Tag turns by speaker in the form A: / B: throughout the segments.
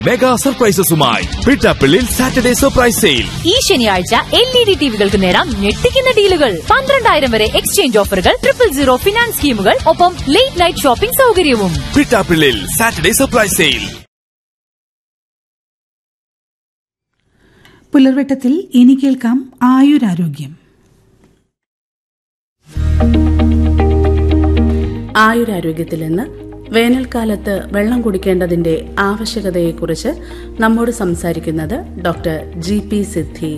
A: mega സർപ്രൈസസുമായി Pittappillil Saturday surprise sale
B: ഈ ശനിയാഴ്ച എൽ ഇ ഡി ടിവികൾക്ക് നേടാം ഞെട്ടിക്കുന്ന ഡീലുകൾ പന്ത്രണ്ടായിരം വരെ എക്സ്ചേഞ്ച് ഓഫറുകൾ ട്രിപ്പിൾ സീറോ ഫിനാൻസ് സ്കീമുകൾ ഒപ്പം ലേറ്റ് നൈറ്റ് ഷോപ്പിംഗ് സൗകര്യവും
A: പിട്ടാപ്പിള്ളിൽ സാറ്റർഡേ സർപ്രൈസ് സെയിൽ
C: പുലർവെട്ടത്തിൽ ഇനി കേൾക്കാം ആയുരാരോഗ്യം
D: ആയുരാരോഗ്യത്തിൽ നിന്ന് വേനൽക്കാലത്ത് വെള്ളം കുടിക്കേണ്ടതിന്റെ ആവശ്യകതയെക്കുറിച്ച് നമ്മോട് സംസാരിക്കുന്നത് ഡോക്ടർ ജി പി സിദ്ധി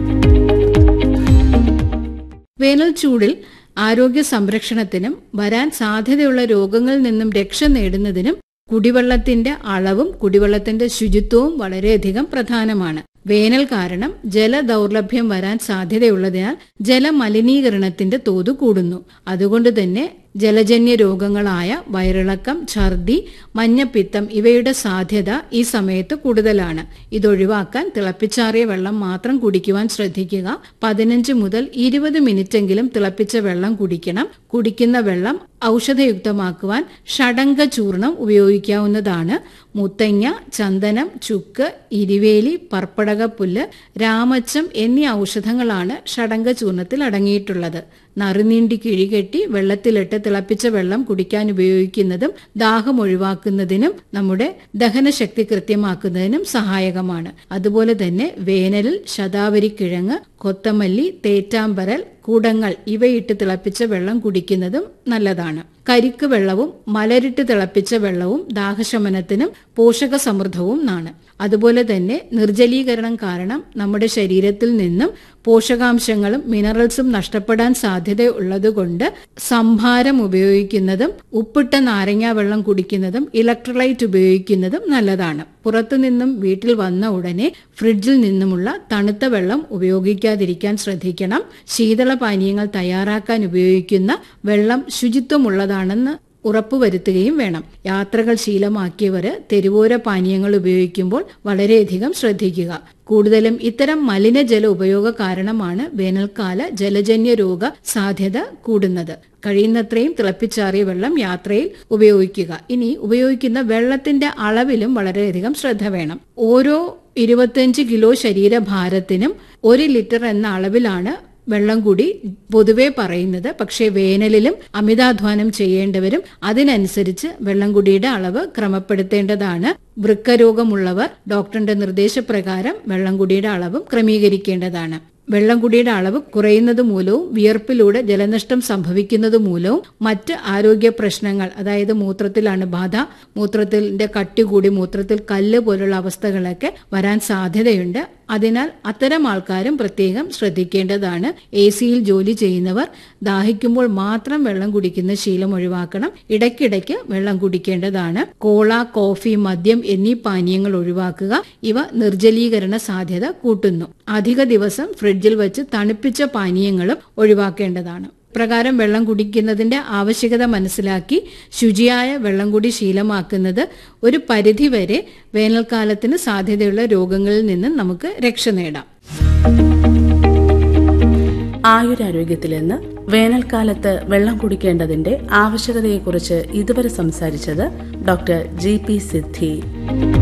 E: വേനൽ ചൂടിൽ ആരോഗ്യ സംരക്ഷണത്തിനും വരാൻ സാധ്യതയുള്ള രോഗങ്ങളിൽ നിന്നും രക്ഷ നേടുന്നതിനും കുടിവെള്ളത്തിന്റെ അളവും കുടിവെള്ളത്തിന്റെ ശുചിത്വവും വളരെയധികം പ്രധാനമാണ് വേനൽ കാരണം ജലദൗർലഭ്യം വരാൻ സാധ്യതയുള്ളതിനാൽ ജലമലിനീകരണത്തിന്റെ തോത് കൂടുന്നു അതുകൊണ്ട് തന്നെ ജലജന്യ രോഗങ്ങളായ വയറിളക്കം ഛർദി മഞ്ഞപ്പിത്തം ഇവയുടെ സാധ്യത ഈ സമയത്ത് കൂടുതലാണ് ഇതൊഴിവാക്കാൻ തിളപ്പിച്ചാറിയ വെള്ളം മാത്രം കുടിക്കുവാൻ ശ്രദ്ധിക്കുക പതിനഞ്ച് മുതൽ ഇരുപത് മിനിറ്റെങ്കിലും തിളപ്പിച്ച വെള്ളം കുടിക്കണം കുടിക്കുന്ന വെള്ളം ഔഷധയുക്തമാക്കുവാൻ ഷടങ്ക ചൂർണം ഉപയോഗിക്കാവുന്നതാണ് മുത്തങ്ങ ചന്ദനം ചുക്ക് ഇരുവേലി പർപ്പടകപ്പുല്ല് രാമച്ചം എന്നീ ഔഷധങ്ങളാണ് ഷടങ്ക ചൂർണത്തിൽ അടങ്ങിയിട്ടുള്ളത് നറുനീണ്ടി കിഴികെട്ടി വെള്ളത്തിലിട്ട് തിളപ്പിച്ച വെള്ളം കുടിക്കാൻ ഉപയോഗിക്കുന്നതും ദാഹം ഒഴിവാക്കുന്നതിനും നമ്മുടെ ദഹനശക്തി കൃത്യമാക്കുന്നതിനും സഹായകമാണ് അതുപോലെ തന്നെ വേനലിൽ ശതാവരി കിഴങ്ങ് കൊത്തമല്ലി തേറ്റാമ്പരൽ കൂടങ്ങൾ ഇവയിട്ട് തിളപ്പിച്ച വെള്ളം കുടിക്കുന്നതും നല്ലതാണ് കരിക്ക് വെള്ളവും മലരിട്ട് തിളപ്പിച്ച വെള്ളവും ദാഹശമനത്തിനും പോഷക സമൃദ്ധവും ആണ് അതുപോലെ തന്നെ നിർജ്ജലീകരണം കാരണം നമ്മുടെ ശരീരത്തിൽ നിന്നും പോഷകാംശങ്ങളും മിനറൽസും നഷ്ടപ്പെടാൻ സാധ്യത ഉള്ളതുകൊണ്ട് സംഭാരം ഉപയോഗിക്കുന്നതും ഉപ്പിട്ട നാരങ്ങാ വെള്ളം കുടിക്കുന്നതും ഇലക്ട്രോലൈറ്റ് ഉപയോഗിക്കുന്നതും നല്ലതാണ് പുറത്തുനിന്നും വീട്ടിൽ വന്ന ഉടനെ ഫ്രിഡ്ജിൽ നിന്നുമുള്ള തണുത്ത വെള്ളം ഉപയോഗിക്കാതിരിക്കാൻ ശ്രദ്ധിക്കണം ശീതള പാനീയങ്ങൾ തയ്യാറാക്കാൻ ഉപയോഗിക്കുന്ന വെള്ളം ശുചിത്വമുള്ളതാണെന്ന് ഉറപ്പുവരുത്തുകയും വേണം യാത്രകൾ ശീലമാക്കിയവര് തെരുവോര പാനീയങ്ങൾ ഉപയോഗിക്കുമ്പോൾ വളരെയധികം ശ്രദ്ധിക്കുക കൂടുതലും ഇത്തരം മലിനജല ഉപയോഗ കാരണമാണ് വേനൽക്കാല ജലജന്യ രോഗ സാധ്യത കൂടുന്നത് കഴിയുന്നത്രയും തിളപ്പിച്ചാറിയ വെള്ളം യാത്രയിൽ ഉപയോഗിക്കുക ഇനി ഉപയോഗിക്കുന്ന വെള്ളത്തിന്റെ അളവിലും വളരെയധികം ശ്രദ്ധ വേണം ഓരോ ഇരുപത്തിയഞ്ച് കിലോ ശരീരഭാരത്തിനും ഒരു ലിറ്റർ എന്ന അളവിലാണ് വെള്ളം കൂടി പൊതുവെ പറയുന്നത് പക്ഷേ വേനലിലും അമിതാധ്വാനം ചെയ്യേണ്ടവരും അതിനനുസരിച്ച് വെള്ളം കുടിയുടെ അളവ് ക്രമപ്പെടുത്തേണ്ടതാണ് വൃക്കരോഗമുള്ളവർ ഡോക്ടറിന്റെ നിർദ്ദേശപ്രകാരം വെള്ളം കുടിയുടെ അളവും ക്രമീകരിക്കേണ്ടതാണ് വെള്ളം കുടിയുടെ അളവ് കുറയുന്നത് മൂലവും വിയർപ്പിലൂടെ ജലനഷ്ടം സംഭവിക്കുന്നത് മൂലവും മറ്റ് ആരോഗ്യ പ്രശ്നങ്ങൾ അതായത് മൂത്രത്തിൽ അണുബാധ മൂത്രത്തിന്റെ കട്ടി കൂടി മൂത്രത്തിൽ കല്ല് പോലുള്ള അവസ്ഥകളൊക്കെ വരാൻ സാധ്യതയുണ്ട് അതിനാൽ അത്തരം ആൾക്കാരും പ്രത്യേകം ശ്രദ്ധിക്കേണ്ടതാണ് എ സിയിൽ ജോലി ചെയ്യുന്നവർ ദാഹിക്കുമ്പോൾ മാത്രം വെള്ളം കുടിക്കുന്ന ശീലം ഒഴിവാക്കണം ഇടയ്ക്കിടയ്ക്ക് വെള്ളം കുടിക്കേണ്ടതാണ് കോള കോഫി മദ്യം എന്നീ പാനീയങ്ങൾ ഒഴിവാക്കുക ഇവ നിർജ്ജലീകരണ സാധ്യത കൂട്ടുന്നു അധിക ദിവസം ഫ്രിഡ്ജിൽ വെച്ച് തണുപ്പിച്ച പാനീയങ്ങളും ഒഴിവാക്കേണ്ടതാണ് പ്രകാരം വെള്ളം കുടിക്കുന്നതിന്റെ ആവശ്യകത മനസ്സിലാക്കി ശുചിയായ വെള്ളം കൂടി ശീലമാക്കുന്നത് ഒരു പരിധിവരെ വേനൽക്കാലത്തിന് സാധ്യതയുള്ള രോഗങ്ങളിൽ നിന്ന് നമുക്ക് രക്ഷ നേടാം
D: ആയുരാരോഗ്യത്തിൽ നിന്ന് വേനൽക്കാലത്ത് വെള്ളം കുടിക്കേണ്ടതിന്റെ ആവശ്യകതയെക്കുറിച്ച് ഇതുവരെ സംസാരിച്ചത് ഡോക്ടർ ജി പി സിദ്ധി